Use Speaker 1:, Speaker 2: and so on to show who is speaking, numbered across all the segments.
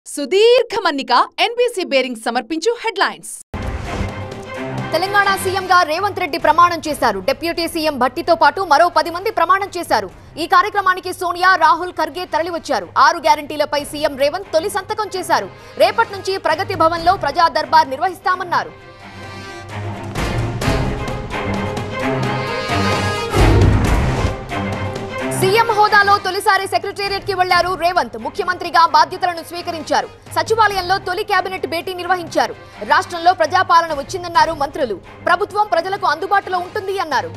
Speaker 1: సుదీర్ఘ మన్నిక NBC bearing సమర్పించు హెడ్లైన్స్
Speaker 2: తెలంగాణ సీఎంగా రేవంత్ రెడ్డి ప్రమాణం చేశారు డిప్యూటీ సీఎం భట్టితో పాటు మరో పది మంది ప్రమాణం చేశారు ఈ కార్యక్రమానికి సోనియా రాహుల్ ఖర్గే తరలివచ్చారు ఆరు గ్యారంటీలపై సీఎం రేవంత్ తొలి సంతకం చేశారు రేపటి నుంచి ప్రగతి భవన్లో ప్రజా దర్బార్ నిర్వహిస్తామన్నారు సీఎం హోదాలో తొలిసారి సెక్రటేరియట్ కి వెళ్లారు రేవంత్ ముఖ్యమంత్రిగా బాధ్యతలను స్వీకరించారు సచివాలయంలో తొలి కేబినెట్ భేటీ నిర్వహించారు రాష్ట్రంలో ప్రజాపాలన వచ్చిందన్నారు మంత్రులు ప్రభుత్వం ప్రజలకు అందుబాటులో ఉంటుంది అన్నారు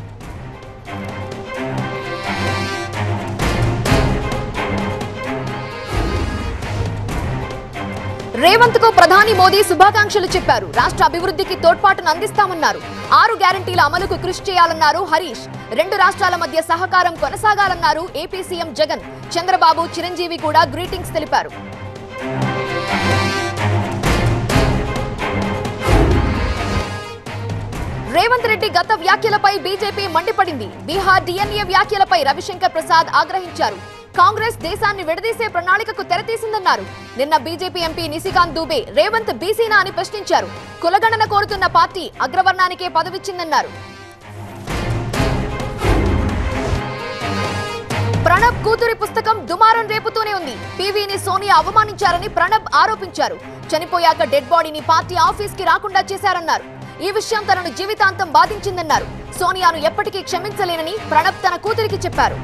Speaker 2: రేవంత్ కు ప్రధాని మోదీ శుభాకాంక్షలు చెప్పారు రాష్ట్ర అభివృద్ధికి తోడ్పాటును అందిస్తామన్నారు ఆరు గ్యారంటీల అమలుకు కృషి చేయాలన్నారు హరీష్ రెండు రాష్ట్రాల మధ్య సహకారం కొనసాగాలన్నారు ఏపీ సీఎం జగన్ చంద్రబాబు చిరంజీవి కూడా గ్రీటింగ్స్ తెలిపారు రేవంత్ రెడ్డి గత వ్యాఖ్యలపై బీజేపీ మండిపడింది బీహార్ డిఎన్ఏ వ్యాఖ్యలపై రవిశంకర్ ప్రసాద్ ఆగ్రహించారు కాంగ్రెస్ దేశాన్ని విడదీసే ప్రణాళికకు తెరతీసిందన్నారు నిన్న బీజేపీ ఎంపీ నిశికాంత్ దూబే రేవంత్ బీసీనా అని ప్రశ్నించారు కులగణన కోరుతున్న పార్టీ అగ్రవర్ణానికే పదవిచ్చిందన్నారు ప్రణబ్ కూతురి పుస్తకం దుమారం రేపుతూనే ఉంది పీవీని సోనియా అవమానించారని ప్రణబ్ ఆరోపించారు చనిపోయాక డెడ్ బాడీని పార్టీ ఆఫీస్ కి రాకుండా చేశారన్నారు ఈ విషయం తనను జీవితాంతం బాధించిందన్నారు సోనియాను ఎప్పటికీ క్షమించలేనని ప్రణబ్ తన కూతురికి చెప్పారు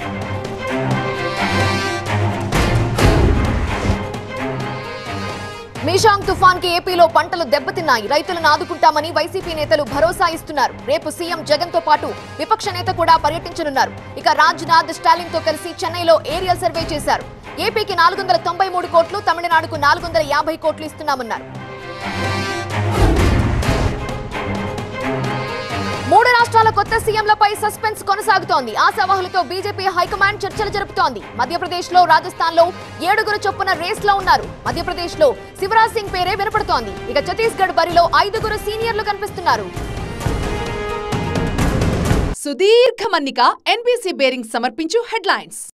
Speaker 2: మీషాంగ్ తుఫాన్ కి ఏపీలో పంటలు దెబ్బతిన్నాయి రైతులను ఆదుకుంటామని వైసీపీ నేతలు భరోసా ఇస్తున్నారు రేపు సీఎం జగన్ తో పాటు విపక్ష నేత కూడా పర్యటించనున్నారు ఇక రాజ్నాథ్ స్టాలిన్ తో కలిసి చెన్నైలో ఏరియల్ సర్వే చేశారు ఏపీకి నాలుగు వందల తొంభై మూడు కోట్లు తమిళనాడుకు నాలుగు వందల యాభై కోట్లు ఇస్తున్నామన్నారు మూడు రాష్ట్రాల కొత్త సీఎంలపై సస్పెన్స్ కొనసాగుతోంది ఆశావహులతో బీజేపీ హైకమాండ్ చర్చలు జరుపుతోంది మధ్యప్రదేశ్ లో రాజస్థాన్ లో ఏడుగురు చొప్పున రేస్ లో ఉన్నారు మధ్యప్రదేశ్ లో శివరాజ్ సింగ్ పేరే వినపడుతోంది ఇక ఛత్తీస్గఢ్ బరిలో ఐదుగురు సీనియర్లు కనిపిస్తున్నారు
Speaker 1: సుదీర్ఘ మన్నిక ఎన్బీసీ బేరింగ్ సమర్పించు హెడ్లైన్స్